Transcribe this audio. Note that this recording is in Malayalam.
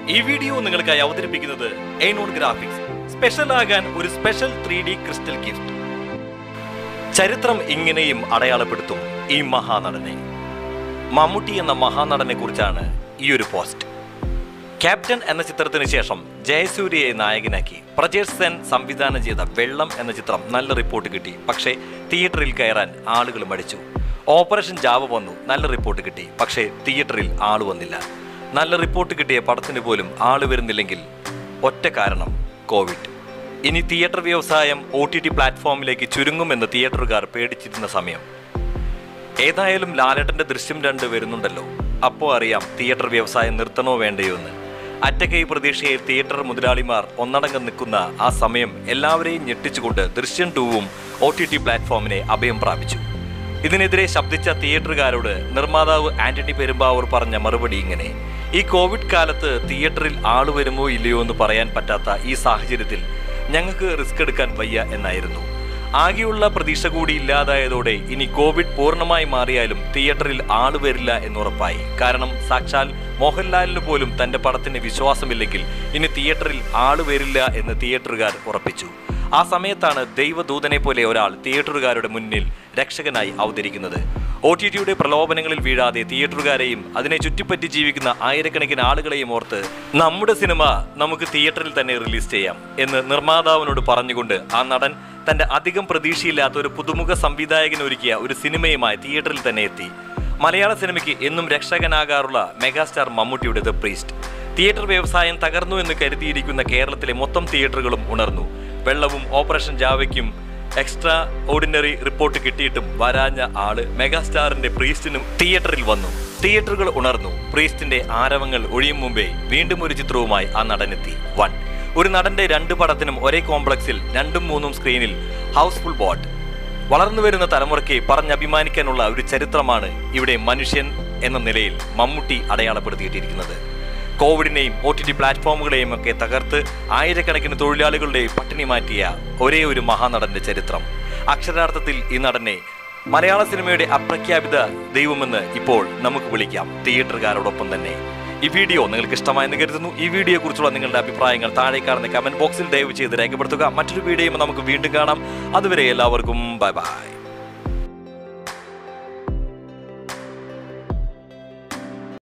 ഈ വീഡിയോ നിങ്ങൾക്കായി അവതരിപ്പിക്കുന്നത് എയ്നോൺ ഗ്രാഫിക്സ് സ്പെഷ്യൽ ആകാൻ ഒരു special three D crystal gift ചരിത്രം ഇങ്ങനെയും അടയാളപ്പെടുത്തും ഈ മഹാനടനെ മമ്മൂട്ടി എന്ന മഹാനടനെ കുറിച്ചാണ് ഈ ഒരു പോസ്റ്റ് ക്യാപ്റ്റൻ എന്ന ചിത്രത്തിന് ശേഷം ജയസൂര്യയെ നായകനാക്കി പ്രജേഷ് സെൻ സംവിധാനം ചെയ്ത വെള്ളം എന്ന ചിത്രം നല്ല റിപ്പോർട്ട് കിട്ടി പക്ഷേ തിയേറ്ററിൽ കയറാൻ ആളുകൾ മടിച്ചു ഓപ്പറേഷൻ ജാവ വന്നു നല്ല റിപ്പോർട്ട് കിട്ടി പക്ഷേ തിയേറ്ററിൽ ആള് വന്നില്ല നല്ല റിപ്പോർട്ട് കിട്ടിയ പടത്തിന് പോലും ആള് വരുന്നില്ലെങ്കിൽ ഒറ്റ കാരണം കോവിഡ് ഇനി തിയേറ്റർ വ്യവസായം ഒ ടി ടി പ്ലാറ്റ്ഫോമിലേക്ക് ചുരുങ്ങുമെന്ന് തിയേറ്ററുകാർ പേടിച്ചിരുന്ന സമയം ഏതായാലും ലാലേട്ടന്റെ ദൃശ്യം രണ്ട് വരുന്നുണ്ടല്ലോ അപ്പോൾ അറിയാം തിയേറ്റർ വ്യവസായം നിർത്തണോ വേണ്ടയോ എന്ന് അറ്റകൈ പ്രതീക്ഷയിൽ തിയേറ്റർ മുതലാളിമാർ ഒന്നടങ്കം നിൽക്കുന്ന ആ സമയം എല്ലാവരെയും ഞെട്ടിച്ചുകൊണ്ട് ദൃശ്യം ടൂവും ഒ ടി ടി പ്ലാറ്റ്ഫോമിനെ അഭയം പ്രാപിച്ചു ഇതിനെതിരെ ശബ്ദിച്ച തിയേറ്ററുകാരോട് നിർമ്മാതാവ് ആന്റണി പെരുമ്പാവൂർ പറഞ്ഞ മറുപടി ഇങ്ങനെ ഈ കോവിഡ് കാലത്ത് തിയേറ്ററിൽ ആള് വരുമോ ഇല്ലയോ എന്ന് പറയാൻ പറ്റാത്ത ഈ സാഹചര്യത്തിൽ ഞങ്ങൾക്ക് റിസ്ക് എടുക്കാൻ വയ്യ എന്നായിരുന്നു ആകെയുള്ള പ്രതീക്ഷ കൂടി ഇല്ലാതായതോടെ ഇനി കോവിഡ് പൂർണ്ണമായി മാറിയാലും തിയേറ്ററിൽ ആള് വരില്ല എന്നുറപ്പായി കാരണം സാക്ഷാൽ മോഹൻലാലിന് പോലും തന്റെ പടത്തിന് വിശ്വാസമില്ലെങ്കിൽ ഇനി തിയേറ്ററിൽ ആള് വരില്ല എന്ന് തിയേറ്ററുകാർ ഉറപ്പിച്ചു ആ സമയത്താണ് ദൈവദൂതനെ പോലെ ഒരാൾ തിയേറ്ററുകാരുടെ മുന്നിൽ രക്ഷകനായി അവതരിക്കുന്നത് ഒ ടി ടിയുടെ പ്രലോഭനങ്ങളിൽ വീഴാതെ തിയേറ്ററുകാരെയും അതിനെ ചുറ്റിപ്പറ്റി ജീവിക്കുന്ന ആയിരക്കണക്കിന് ആളുകളെയും ഓർത്ത് നമ്മുടെ സിനിമ നമുക്ക് തിയേറ്ററിൽ തന്നെ റിലീസ് ചെയ്യാം എന്ന് നിർമ്മാതാവിനോട് പറഞ്ഞുകൊണ്ട് ആ നടൻ തന്റെ അധികം പ്രതീക്ഷയില്ലാത്ത ഒരു പുതുമുഖ സംവിധായകൻ ഒരുക്കിയ ഒരു സിനിമയുമായി തിയേറ്ററിൽ തന്നെ എത്തി മലയാള സിനിമയ്ക്ക് എന്നും രക്ഷകനാകാറുള്ള megastar Mammootty the priest theatre വ്യവസായം തകർന്നു എന്ന് കരുതിയിരിക്കുന്ന കേരളത്തിലെ മൊത്തം തിയേറ്ററുകളും ഉണർന്നു വെള്ളവും ഓപ്പറേഷൻ ജാവയ്ക്കും എക്സ്ട്രാ ഓർഡിനറി റിപ്പോർട്ട് കിട്ടിയിട്ടും വരാഞ്ഞ ആള് മെഗാസ്റ്റാറിന്റെ പ്രീസ്റ്റിനും തിയേറ്ററിൽ വന്നു തിയേറ്ററുകൾ ഉണർന്നു പ്രീസ്റ്റിന്റെ ആരവങ്ങൾ ഒഴിയും മുമ്പേ വീണ്ടും ഒരു ചിത്രവുമായി ആ നടനെത്തി വൺ ഒരു നടന്റെ രണ്ട് പടത്തിനും ഒരേ കോംപ്ലക്സിൽ രണ്ടും മൂന്നും സ്ക്രീനിൽ ഹൗസ്ഫുൾ ബോട്ട് വളർന്നു വരുന്ന തലമുറയ്ക്ക് പറഞ്ഞഭിമാനിക്കാനുള്ള ഒരു ചരിത്രമാണ് ഇവിടെ മനുഷ്യൻ എന്ന നിലയിൽ മമ്മൂട്ടി അടയാളപ്പെടുത്തിയിട്ടിരിക്കുന്നത് കോവിഡിനെയും ഒ ടി ടി പ്ലാറ്റ്ഫോമുകളെയും ഒക്കെ തകർത്ത് ആയിരക്കണക്കിന് തൊഴിലാളികളുടെ പട്ടിണി മാറ്റിയ ഒരേ ഒരു മഹാനടന്റെ ചരിത്രം അക്ഷരാർത്ഥത്തിൽ ഈ നടനെ മലയാള സിനിമയുടെ അപ്രഖ്യാപിത ദൈവമെന്ന് ഇപ്പോൾ നമുക്ക് വിളിക്കാം തിയേറ്ററുകാരോടൊപ്പം തന്നെ ഈ വീഡിയോ നിങ്ങൾക്ക് ഇഷ്ടമായെന്ന് കരുതുന്നു ഈ വീഡിയോയെ കുറിച്ചുള്ള നിങ്ങളുടെ അഭിപ്രായങ്ങൾ താഴെ കാണുന്ന കമന്റ് ബോക്സിൽ ദയവ് ചെയ്ത് രേഖപ്പെടുത്തുക മറ്റൊരു വീഡിയോയും നമുക്ക് വീണ്ടും കാണാം അതുവരെ എല്ലാവർക്കും ബൈ ബൈ